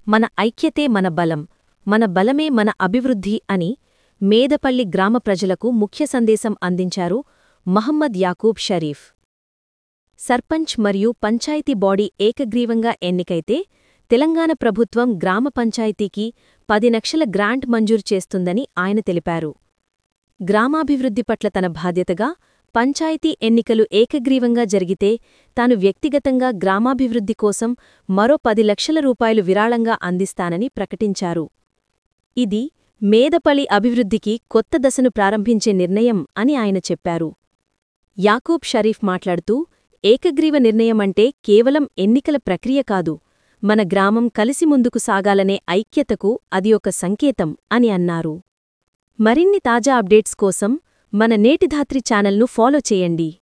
మన ఐక్యతే మన బలం మన బలమే మన అభివృద్ధి అని మేదపల్లి గ్రామ ప్రజలకు ముఖ్య సందేశం అందించారు మహమ్మద్ యాకూబ్ షరీఫ్ సర్పంచ్ మరియు పంచాయతీ బాడీ ఏకగ్రీవంగా ఎన్నికైతే తెలంగాణ ప్రభుత్వం గ్రామ పంచాయతీకి పది లక్షల గ్రాంట్ మంజూరు చేస్తుందని ఆయన తెలిపారు గ్రామాభివృద్ధి పట్ల తన బాధ్యతగా పంచాయతీ ఎన్నికలు ఏకగ్రీవంగా జరిగితే తాను వ్యక్తిగతంగా గ్రామాభివృద్ధి కోసం మరో పది లక్షల రూపాయలు విరాళంగా అందిస్తానని ప్రకటించారు ఇది మేదపల్లి అభివృద్ధికి కొత్త దశను ప్రారంభించే నిర్ణయం అని ఆయన చెప్పారు యాకూబ్ షరీఫ్ మాట్లాడుతూ ఏకగ్రీవ నిర్ణయమంటే కేవలం ఎన్నికల ప్రక్రియ కాదు మన గ్రామం కలిసి ముందుకు సాగాలనే ఐక్యతకు అది ఒక సంకేతం అని అన్నారు మరిన్ని తాజా అప్డేట్స్ కోసం మన నేటిధాత్రి ఛానల్ను ఫాలో చేయండి